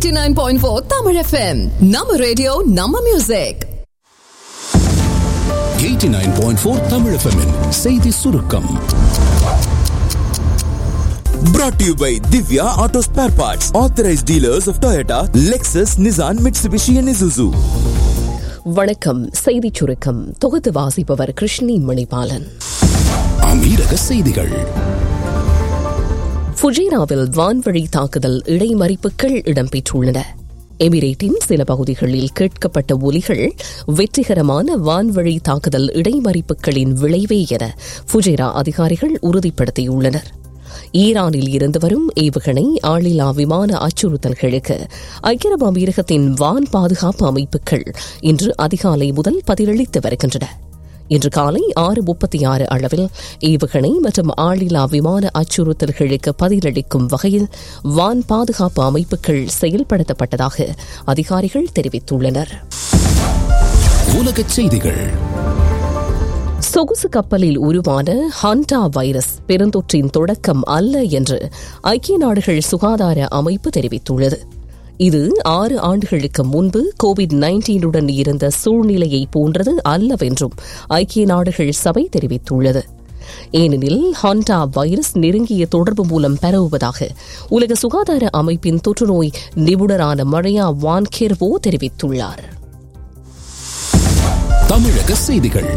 89.4 Tamil FM நம்ம radio நம்ம music 89.4 Tamil FM -இன் செய்தி சுருக்கம் Brought to you by Divya Auto Spare Parts, authorized dealers of Toyota, Lexus, Nissan, Mitsubishi, and Isuzu. வணக்கம் செய்திச் சுருக்கம் தொகுத்து வாசிப்பவர் கிருஷ்ணி மணிபாலன் அமீரக செய்திகள் ஃபுஜேராவில் வான்வழி தாக்குதல் இடைமறிப்புகள் இடம்பெற்றுள்ளன எமிரேட்டின் சில பகுதிகளில் கேட்கப்பட்ட ஒலிகள் வெற்றிகரமான வான்வழி தாக்குதல் இடைமறிப்புகளின் விளைவே என ஃபுஜேரா அதிகாரிகள் உறுதிப்படுத்தியுள்ளனர் ஈரானில் இருந்து வரும் ஏவுகணை ஆளில்லா விமான அச்சுறுத்தல்களுக்கு ஐக்கிய அரபு அமீரகத்தின் வான் பாதுகாப்பு அமைப்புகள் இன்று அதிகாலை முதல் பதிலளித்து வருகின்றன இன்று காலை ஆறு முப்பத்தி ஆறு அளவில் ஏவுகணை மற்றும் ஆளில்லா விமான அச்சுறுத்தல்களுக்கு பதிலளிக்கும் வகையில் வான் பாதுகாப்பு அமைப்புகள் செயல்படுத்தப்பட்டதாக அதிகாரிகள் தெரிவித்துள்ளனர் உலகச் செய்திகள் சொகுசு கப்பலில் உருவான ஹாண்டா வைரஸ் பெருந்தொற்றின் தொடக்கம் அல்ல என்று ஐக்கிய நாடுகள் சுகாதார அமைப்பு தெரிவித்துள்ளது இது ஆறு ஆண்டுகளுக்கு முன்பு கோவிட் நைன்டீனுடன் இருந்த சூழ்நிலையை போன்றது அல்லவென்றும் ஐக்கிய நாடுகள் சபை தெரிவித்துள்ளது ஏனெனில் ஹாண்டா வைரஸ் நெருங்கிய தொடர்பு மூலம் பரவுவதாக உலக சுகாதார அமைப்பின் தொற்றுநோய் நிபுணரான மழையா வான்கெர்வோ தெரிவித்துள்ளார் தமிழக செய்திகள்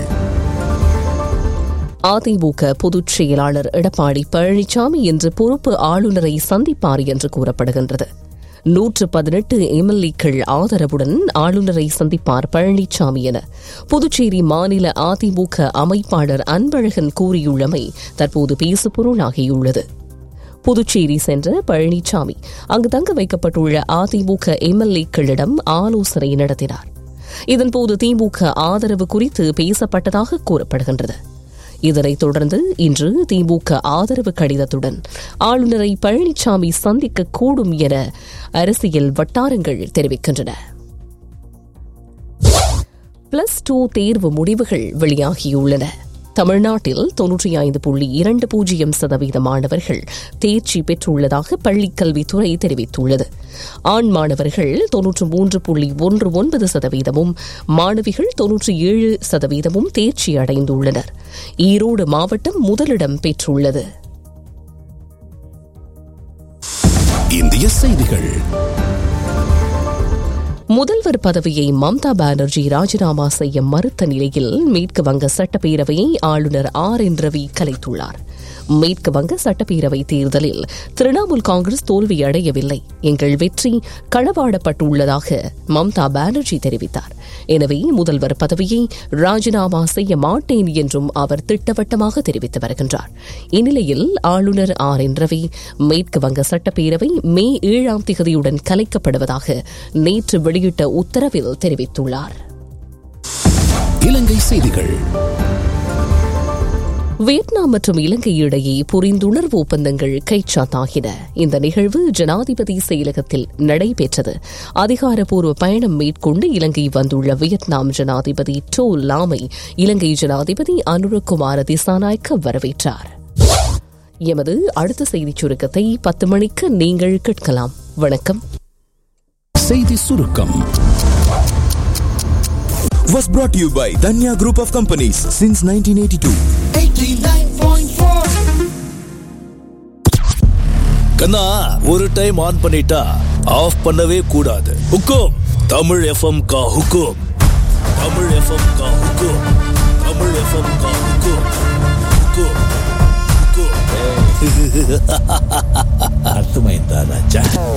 அதிமுக பொதுச் செயலாளர் எடப்பாடி பழனிசாமி இன்று பொறுப்பு ஆளுநரை சந்திப்பார் என்று கூறப்படுகின்றது நூற்று பதினெட்டு எம்எல்ஏக்கள் ஆதரவுடன் ஆளுநரை சந்திப்பார் பழனிசாமி என புதுச்சேரி மாநில அதிமுக அமைப்பாளர் அன்பழகன் கூறியுள்ளமை தற்போது பேசுபொருளாகியுள்ளது புதுச்சேரி சென்ற பழனிசாமி அங்கு தங்க வைக்கப்பட்டுள்ள அதிமுக எம்எல்ஏக்களிடம் ஆலோசனை நடத்தினார் இதன்போது திமுக ஆதரவு குறித்து பேசப்பட்டதாக கூறப்படுகின்றது இதனைத் தொடர்ந்து இன்று திமுக ஆதரவு கடிதத்துடன் ஆளுநரை பழனிசாமி சந்திக்கக்கூடும் என அரசியல் வட்டாரங்கள் தெரிவிக்கின்றன பிளஸ் டூ தேர்வு முடிவுகள் வெளியாகியுள்ளன தமிழ்நாட்டில் தொன்னூற்றி ஐந்து புள்ளி இரண்டு பூஜ்ஜியம் சதவீத மாணவர்கள் தேர்ச்சி பெற்றுள்ளதாக பள்ளிக்கல்வித்துறை தெரிவித்துள்ளது ஆண் மாணவர்கள் தொன்னூற்று மூன்று புள்ளி ஒன்று ஒன்பது சதவீதமும் மாணவிகள் தொன்னூற்றி ஏழு சதவீதமும் தேர்ச்சி அடைந்துள்ளனர் ஈரோடு மாவட்டம் முதலிடம் பெற்றுள்ளது இந்திய செய்திகள் முதல்வர் பதவியை மம்தா பானர்ஜி ராஜினாமா செய்ய மறுத்த நிலையில் மேற்கு வங்க சட்டப்பேரவையை ஆளுநர் ஆர் என் ரவி கலைத்துள்ளார் மேற்கு வங்க சட்டப்பேரவை தேர்தலில் திரிணாமுல் காங்கிரஸ் தோல்வியடையவில்லை எங்கள் வெற்றி களவாடப்பட்டுள்ளதாக மம்தா பானர்ஜி தெரிவித்தார் எனவே முதல்வர் பதவியை ராஜினாமா செய்ய மாட்டேன் என்றும் அவர் திட்டவட்டமாக தெரிவித்து வருகின்றார் இந்நிலையில் ஆளுநர் ஆர் என் ரவி மேற்கு வங்க சட்டப்பேரவை மே ஏழாம் திகதியுடன் கலைக்கப்படுவதாக நேற்று வெளியிட்ட உத்தரவில் தெரிவித்துள்ளார் இலங்கை செய்திகள் வியட்நாம் மற்றும் இலங்கை இடையே புரிந்துணர்வு ஒப்பந்தங்கள் கைச்சாத்தாகின இந்த நிகழ்வு ஜனாதிபதி செயலகத்தில் நடைபெற்றது அதிகாரப்பூர்வ பயணம் மேற்கொண்டு இலங்கை வந்துள்ள வியட்நாம் ஜனாதிபதி டோ லாமை இலங்கை ஜனாதிபதி அனுரகுமார திசாநாயக்க வரவேற்றார் எமது அடுத்த செய்திச் சுருக்கத்தை பத்து மணிக்கு நீங்கள் கேட்கலாம் வணக்கம் செய்தி சுருக்கம் Was brought to you by Danya Group of Companies since 1982. கண்ணா ஒரு டைம் ஆன் பண்ணிட்டா ஆஃப் பண்ணவே கூடாது ஹுக்கும் தமிழ் எஃப்எம் கா ஹுக்கும் தமிழ் எஃப்எம் கா ஹுக்கும் தமிழ் எஃப்எம் கா ஹுக்கும் ஹுக்கும் ஹுக்கும் அர்த்தமைந்தா ராஜா